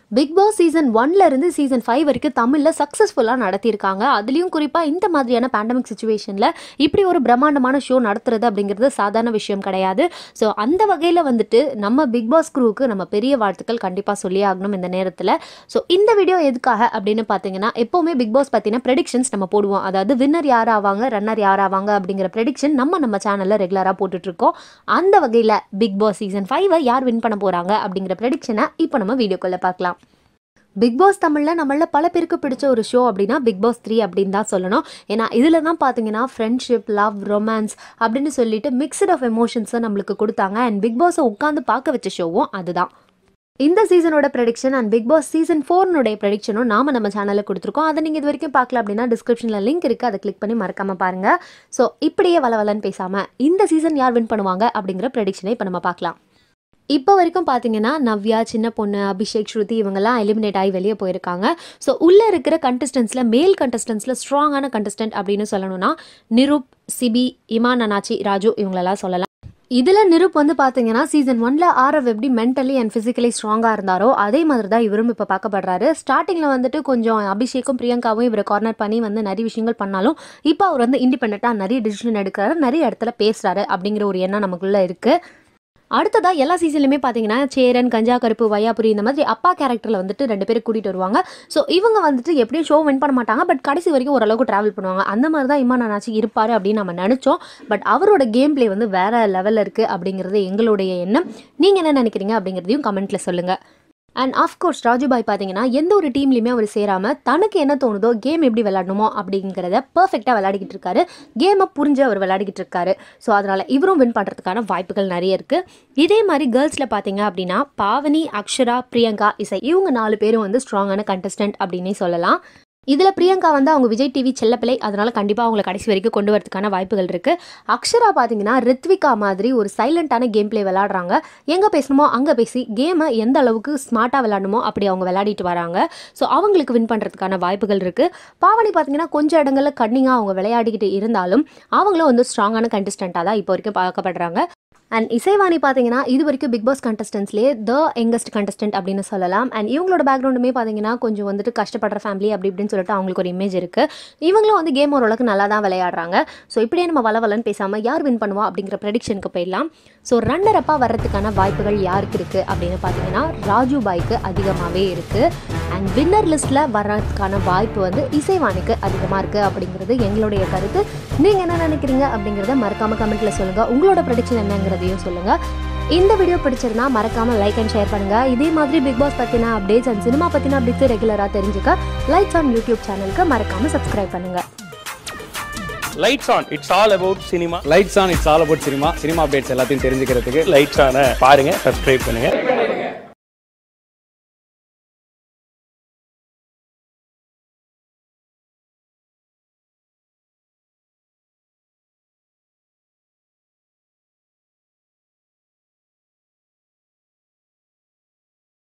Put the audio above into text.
big Boss season ஒன்ல இருந்து season five வரைக்கும் தமிழில் சக்ஸஸ்ஃபுல்லாக நடத்தியிருக்காங்க அதுலேயும் குறிப்பாக இந்த மாதிரியான பேண்டமிக் சுச்சுவேஷனில் இப்படி ஒரு பிரம்மாண்டமான ஷோ நடத்துறது அப்படிங்கிறது சாதாரண விஷயம் கிடையாது ஸோ அந்த வகையில் வந்துட்டு நம்ம பிக் பாஸ் குரூவுக்கு நம்ம பெரிய வாழ்த்துக்கள் கண்டிப்பாக சொல்லி ஆகணும் இந்த நேரத்தில் ஸோ இந்த வீடியோ எதுக்காக அப்படின்னு பார்த்தீங்கன்னா எப்போவுமே பிக் பாஸ் பற்றின ப்ரெடிக்ஷன்ஸ் நம்ம போடுவோம் அதாவது வின்னர் யார் ஆவாங்க ரன்னர் யார் ஆவாங்க அப்படிங்கிற ப்ரெடிக்ஷன் நம்ம நம்ம சேனலில் ரெகுலராக போட்டுட்ருக்கோம் அந்த வகையில் பிக் பாஸ் சீசன் ஃபைவை யார் வின் பண்ண போகிறாங்க அப்படிங்கிற ப்ரெடிக்ஷனை இப்போ நம்ம வீடியோக்குள்ளே பார்க்கலாம் பிக் பாஸ் தமிழில் நம்மள பல பேருக்கு பிடிச்ச ஒரு ஷோ அப்படின்னா பிக் பாஸ் த்ரீ அப்படின்னு தான் சொல்லணும் ஏன்னா இதில் தான் பார்த்தீங்கன்னா ஃப்ரெண்ட்ஷிப் லவ் ரொமான்ஸ் அப்படின்னு சொல்லிட்டு மிக்சட் ஆஃப் எமோஷன்ஸை நம்மளுக்கு கொடுத்தாங்க அண்ட் பிக் பாஸை உட்காந்து பார்க்க வச்ச ஷோவும் அதுதான் இந்த சீசனோட prediction and Bigg Boss season ஃபோர்னுடைய ப்ரெடிக்ஷனும் நாம நம்ம சேனலில் கொடுத்துருக்கோம் அதை நீங்கள் இது வரைக்கும் பார்க்கல அப்படின்னா டிஸ்கிரிப்ஷனில் லிங்க் இருக்குது அதை கிளிக் பண்ணி மறக்காம பாருங்க ஸோ இப்படியே வளவலன்னு பேசாமல் இந்த சீசன் யார் வின் பண்ணுவாங்க அப்படிங்கிற ப்ரெடிக்ஷனை இப்போ நம்ம பார்க்கலாம் இப்போ வரைக்கும் பார்த்தீங்கன்னா நவ்யா சின்ன பொண்ணு அபிஷேக் ஸ்ருதி இவங்கெல்லாம் எலிமினேட் ஆகி வெளியே போயிருக்காங்க ஸோ உள்ளே இருக்கிற கண்டஸ்டன்ஸில் மேல் கண்டஸ்டன்ஸில் ஸ்ட்ராங்கான கண்டஸ்டன்ட் அப்படின்னு சொல்லணும்னா நிருப் சிபி இமான் அனாச்சி ராஜு இவங்களெல்லாம் சொல்லலாம் இதில் நிருப் வந்து பார்த்தீங்கன்னா சீசன் ஒன்ல ஆரவ் எப்படி மென்டலி அண்ட் ஃபிசிக்கலி ஸ்ட்ராங்காக இருந்தாரோ அதே மாதிரி தான் இவரும் இப்போ பார்க்கப்படுறாரு ஸ்டார்டிங்கில் வந்துட்டு கொஞ்சம் அபிஷேக்கும் பிரியங்காவும் இவரை கார்னர் பண்ணி வந்து நிறைய விஷயங்கள் பண்ணாலும் இப்போ அவர் வந்து இண்டிபெண்ட்டாக நிறைய டிசிஷன் எடுக்கிறாரு நிறைய இடத்துல பேசுகிறாரு அப்படிங்கிற ஒரு எண்ணம் நமக்குள்ளே இருக்குது அடுத்ததாக எல்லா சீசன்லையுமே பார்த்தீங்கன்னா சேரன் கஞ்சா கருப்பு வையாபுரி இந்த மாதிரி அப்பா கேரக்டரில் வந்துட்டு ரெண்டு பேரும் கூட்டிகிட்டு வருவாங்க ஸோ இவங்க வந்துட்டு எப்படியும் ஷோ வின் பண்ண மாட்டாங்க பட் கடைசி வரைக்கும் ஓரளவுக்கு ட்ராவல் பண்ணுவாங்க அந்த மாதிரி தான் இம்மான் அண்ணாச்சி இருப்பார் அப்படின்னு நம்ம நினச்சோம் பட் அவரோட கேம் பிளே வந்து வேற லெவலில் இருக்குது அப்படிங்கிறது எங்களுடைய எண்ணம் நீங்கள் என்ன நினைக்கிறீங்க அப்படிங்கிறதையும் கமெண்ட்டில் சொல்லுங்கள் அண்ட் ஆஃப்கோர்ஸ் ராஜுபாய் பார்த்தீங்கன்னா எந்த ஒரு டீம்லையுமே அவர் சேராமல் தனக்கு என்ன தோணுதோ கேம் எப்படி விளையாடணுமோ அப்படிங்கிறத பர்ஃபெக்டாக விளையாடிக்கிட்டு இருக்காரு கேமை புரிஞ்சு அவர் விளையாடிக்கிட்டு இருக்காரு ஸோ அதனால் இவரும் வின் பண்ணுறதுக்கான வாய்ப்புகள் நிறைய இருக்குது இதே மாதிரி கேர்ள்ஸில் பார்த்தீங்க அப்படின்னா பாவனி அக்ஷரா பிரியங்கா இசை இவங்க நாலு பேரும் வந்து ஸ்ட்ராங்கான கண்டஸ்டன்ட் அப்படின்னே சொல்லலாம் இதில் பிரியங்கா வந்து அவங்க விஜய் டிவி செல்லப்பிள்ளை அதனால கண்டிப்பாக அவங்களை கடைசி வரைக்கும் கொண்டு வரதுக்கான வாய்ப்புகள் இருக்குது அக்ஷரா பார்த்தீங்கன்னா ரித்விகா மாதிரி ஒரு சைலண்டான கேம் பிளே விளாடுறாங்க எங்கே பேசணுமோ அங்கே பேசி கேமை எந்த அளவுக்கு ஸ்மார்ட்டாக விளாடணுமோ அப்படி அவங்க விளையாடிட்டு வராங்க ஸோ அவங்களுக்கு வின் பண்ணுறதுக்கான வாய்ப்புகள் இருக்குது பாவனி பார்த்தீங்கன்னா கொஞ்சம் இடங்களில் கன்னிங்காக அவங்க விளையாடிக்கிட்டு இருந்தாலும் அவங்களும் வந்து ஸ்ட்ராங்கான கண்டஸ்டண்ட்டாக தான் இப்போ வரைக்கும் பார்க்கப்படுறாங்க அண்ட் இசைவாணி பார்த்தீங்கன்னா இது வரைக்கும் பிக் பாஸ் கண்டஸ்டன்ஸ்லேயே த யங்கஸ்ட் கண்டஸ்டன்ட் அப்படின்னு சொல்லலாம் அண்ட் இவங்களோட பேக்ரவுண்டுமே பார்த்தீங்கன்னா கொஞ்சம் வந்துட்டு கஷ்டப்படுற ஃபேமிலி அப்படி இப்படின்னு சொல்லிட்டு அவங்களுக்கு ஒரு இமேஜ் இருக்குது இவங்களும் வந்து கேம் ஓரளவுக்கு நல்லா தான் விளையாடுறாங்க ஸோ இப்படியே நம்ம வளவலன்னு பேசாமல் யார் வின் பண்ணுவா அப்படிங்கிற ப்ரெடிக்ஷனுக்கு போயிடலாம் ஸோ ரன்னர் அப்பாக வர்றதுக்கான வாய்ப்புகள் யாருக்கு இருக்குது அப்படின்னு பார்த்தீங்கன்னா ராஜு பாய்க்கு அதிகமாகவே இருக்குது அண்ட் வின்னர் லிஸ்ட்டில் வர்றதுக்கான வாய்ப்பு வந்து இசைவாணிக்கு அதிகமாக இருக்குது அப்படிங்கிறது எங்களுடைய கருத்து நீங்கள் என்ன நினைக்கிறீங்க அப்படிங்கிறத மறக்காமல் கமெண்ட்டில் சொல்லுங்கள் உங்களோட ப்ரெடிக்ஷன் என்னங்கிறதையும் சொல்லுங்கள் இந்த வீடியோ பிடிச்சிருந்தா மறக்காம லைக் அண்ட் ஷேர் பண்ணுங்க இதே மாதிரி பிக் பாஸ் பத்தின அப்டேட்ஸ் அண்ட் சினிமா பத்தின அப்டேட்ஸ் ரெகுலரா தெரிஞ்சுக்க லைட்ஸ் ஆன் யூடியூப் சேனலுக்கு மறக்காம சப்ஸ்கிரைப் பண்ணுங்க lights on it's all about cinema lights on it's all about cinema cinema updates எல்லாத்தையும் தெரிஞ்சுக்கிறதுக்கு லைட்ஸ் ஆன பாருங்க சப்ஸ்கிரைப் பண்ணுங்க